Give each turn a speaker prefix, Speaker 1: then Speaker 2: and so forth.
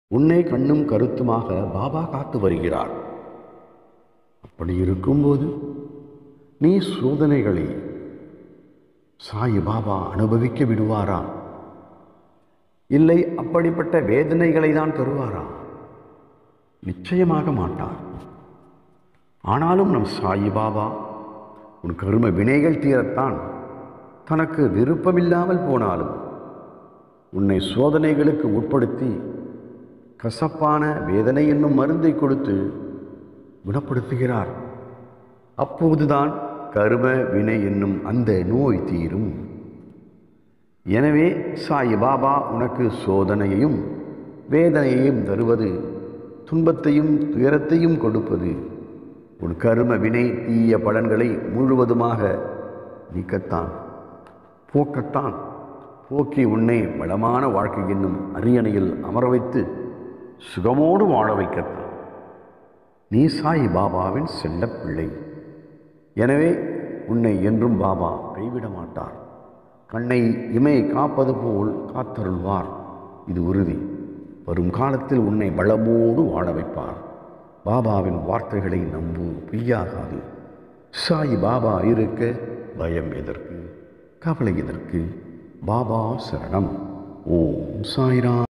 Speaker 1: உன்னை கண்ணும் கருத்துமாக பாபா காத்து வருகிறார் அப்படி இருக்கும்போது நீ சோதனைகளை சாய் பாபா அனுபவிக்க விடுவாரா இல்லை அப்படிப்பட்ட வேதனைகளை தான் தருவாரா நிச்சயமாக மாட்டார் ஆனாலும் நம் சாயி பாபா உன் கரும வினைகள் தீரத்தான் தனக்கு விருப்பமில்லாமல் போனாலும் உன்னை சோதனைகளுக்கு உட்படுத்தி கசப்பான வேதனை என்னும் மருந்தை கொடுத்து குணப்படுத்துகிறார் அப்போதுதான் கரும வினை என்னும் அந்த நோய் தீரும் எனவே சாய் பாபா உனக்கு சோதனையையும் வேதனையையும் தருவது துன்பத்தையும் துயரத்தையும் கொடுப்பது உன் கரும வினை தீய பலன்களை முழுவதுமாக நீக்கத்தான் போக்கத்தான் போக்கி உன்னை வளமான வாழ்க்கை என்னும் அரியணையில் அமர வைத்து சுகமோடு வாழ வைக்கத்தான் நீ சாய் பாபாவின் செல்லப் பிள்ளை எனவே உன்னை என்றும் பாபா கைவிட மாட்டார் கண்ணை இமை காப்பது போல் காத்தருள்வார் இது உறுதி வரும் காலத்தில் உன்னை வளமோடு வாழ வைப்பார் பாபாவின் வார்த்தைகளை நம்பு பொய்யாகாது சாய் பாபா இருக்க பயம் எதற்கு கவலை எதற்கு பாபா சரணம் ஓம் சாய்ராம்